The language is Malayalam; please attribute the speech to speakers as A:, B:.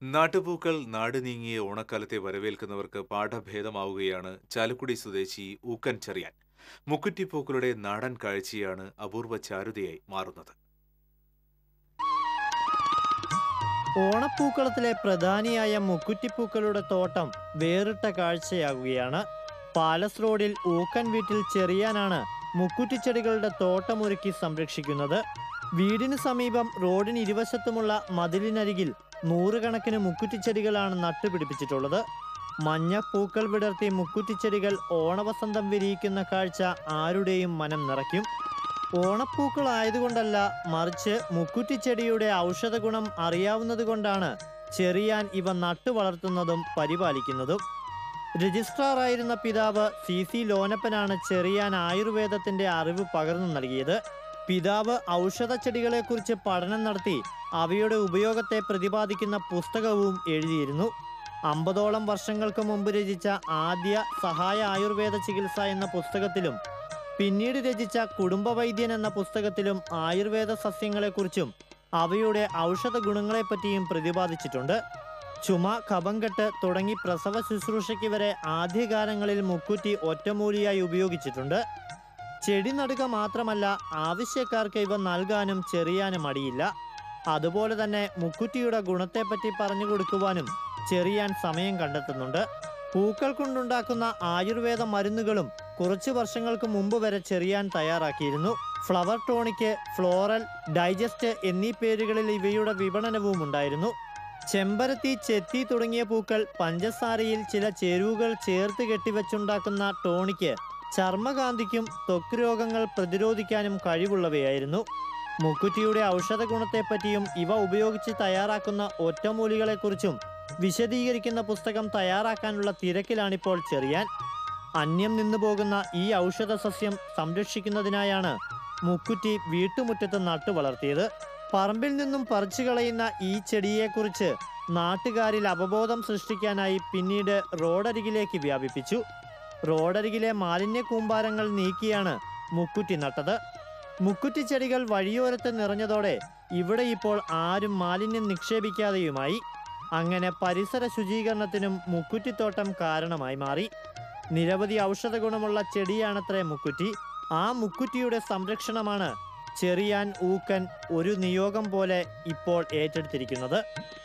A: നാട്ടുപൂക്കൾ നാട് നീങ്ങിയ ഓണക്കാലത്തെ വരവേൽക്കുന്നവർക്ക് പാഠഭേദമാവുകയാണ് ചാലക്കുടി സ്വദേശി ഊക്കൻ ചെറിയാൻ മുക്കുറ്റിപ്പൂക്കളുടെ നാടൻ കാഴ്ചയാണ് അപൂർവ ചാരുതയായി മാറുന്നത്
B: ഓണപ്പൂക്കളത്തിലെ പ്രധാനിയായ മുക്കുറ്റിപ്പൂക്കളുടെ തോട്ടം വേറിട്ട കാഴ്ചയാകുകയാണ് പാലസ് റോഡിൽ ഊക്കൻ വീട്ടിൽ ചെറിയാനാണ് മുക്കുറ്റിച്ചെടികളുടെ തോട്ടമൊരുക്കി സംരക്ഷിക്കുന്നത് വീടിന് സമീപം റോഡിന് ഇരുവശത്തുമുള്ള മതിലിനരികിൽ നൂറുകണക്കിന് മുക്കുറ്റിച്ചെടികളാണ് നട്ടുപിടിപ്പിച്ചിട്ടുള്ളത് മഞ്ഞ പൂക്കൾ വിടർത്തി മുക്കുറ്റിച്ചെടികൾ ഓണവസന്തം വിരിയിക്കുന്ന കാഴ്ച ആരുടെയും മനം നിറയ്ക്കും ഓണപ്പൂക്കളായതുകൊണ്ടല്ല മറിച്ച് മുക്കുറ്റിച്ചെടിയുടെ ഔഷധ ഗുണം അറിയാവുന്നതുകൊണ്ടാണ് ചെറിയാൻ ഇവ നട്ടു വളർത്തുന്നതും പരിപാലിക്കുന്നതും രജിസ്ട്രാറായിരുന്ന പിതാവ് സി സി ലോനപ്പനാണ് ചെറിയാൻ ആയുർവേദത്തിന്റെ അറിവ് പകർന്നു നൽകിയത് പിതാവ് ഔഷധ ചെടികളെക്കുറിച്ച് പഠനം നടത്തി അവയുടെ ഉപയോഗത്തെ പ്രതിപാദിക്കുന്ന പുസ്തകവും എഴുതിയിരുന്നു അമ്പതോളം വർഷങ്ങൾക്ക് മുമ്പ് രചിച്ച ആദ്യ സഹായ ആയുർവേദ ചികിത്സ എന്ന പുസ്തകത്തിലും പിന്നീട് രചിച്ച കുടുംബവൈദ്യൻ എന്ന പുസ്തകത്തിലും ആയുർവേദ സസ്യങ്ങളെക്കുറിച്ചും അവയുടെ ഔഷധ ഗുണങ്ങളെപ്പറ്റിയും പ്രതിപാദിച്ചിട്ടുണ്ട് ചുമ കഫംകെട്ട് തുടങ്ങി പ്രസവ ശുശ്രൂഷയ്ക്ക് വരെ ആദ്യകാലങ്ങളിൽ മുക്കുറ്റി ഒറ്റമൂലിയായി ഉപയോഗിച്ചിട്ടുണ്ട് ചെടി നടുക മാത്രമല്ല ആവശ്യക്കാർക്ക് ഇവ നൽകാനും ചെറിയാനും മടിയില്ല അതുപോലെ തന്നെ മുക്കുറ്റിയുടെ ഗുണത്തെപ്പറ്റി പറഞ്ഞു കൊടുക്കുവാനും ചെറിയാൻ സമയം കണ്ടെത്തുന്നുണ്ട് പൂക്കൾ കൊണ്ടുണ്ടാക്കുന്ന ആയുർവേദ മരുന്നുകളും കുറച്ചു വർഷങ്ങൾക്ക് മുമ്പ് വരെ ചെറിയാൻ തയ്യാറാക്കിയിരുന്നു ഫ്ലവർ ടോണിക്ക് ഫ്ലോറൽ ഡൈജസ്റ്റ് എന്നീ പേരുകളിൽ ഇവയുടെ വിപണനവും ഉണ്ടായിരുന്നു ചെമ്പരത്തി ചെത്തി തുടങ്ങിയ പൂക്കൾ പഞ്ചസാരയിൽ ചില ചേരുവകൾ ചേർത്ത് കെട്ടിവെച്ചുണ്ടാക്കുന്ന ടോണിക്ക് ചർമ്മകാന്തിക്കും ത്വക്ക് രോഗങ്ങൾ പ്രതിരോധിക്കാനും കഴിവുള്ളവയായിരുന്നു മുക്കുറ്റിയുടെ ഔഷധ ഗുണത്തെപ്പറ്റിയും ഇവ ഉപയോഗിച്ച് തയ്യാറാക്കുന്ന ഒറ്റമൂലികളെക്കുറിച്ചും വിശദീകരിക്കുന്ന പുസ്തകം തയ്യാറാക്കാനുള്ള തിരക്കിലാണിപ്പോൾ ചെറിയാൻ അന്യം നിന്നു പോകുന്ന ഈ ഔഷധ സസ്യം സംരക്ഷിക്കുന്നതിനായാണ് മുക്കുറ്റി വീട്ടുമുറ്റത്ത് നട്ടു വളർത്തിയത് പറമ്പിൽ നിന്നും പറിച്ചു കളയുന്ന ഈ ചെടിയെക്കുറിച്ച് നാട്ടുകാരിൽ അവബോധം സൃഷ്ടിക്കാനായി പിന്നീട് റോഡരികിലേക്ക് വ്യാപിപ്പിച്ചു റോഡരികിലെ മാലിന്യ കൂമ്പാരങ്ങൾ നീക്കിയാണ് മുക്കുറ്റി നട്ടത് മുക്കുറ്റി ചെടികൾ വഴിയോരത്ത് നിറഞ്ഞതോടെ ഇവിടെ ഇപ്പോൾ ആരും മാലിന്യം നിക്ഷേപിക്കാതെയുമായി അങ്ങനെ പരിസര ശുചീകരണത്തിനും മുക്കുറ്റിത്തോട്ടം കാരണമായി മാറി നിരവധി ഔഷധ ഗുണമുള്ള ചെടിയാണത്രേ മുക്കുറ്റി ആ മുക്കുറ്റിയുടെ സംരക്ഷണമാണ് ചെറിയാൻ ഊക്കൻ ഒരു നിയോഗം പോലെ ഇപ്പോൾ ഏറ്റെടുത്തിരിക്കുന്നത്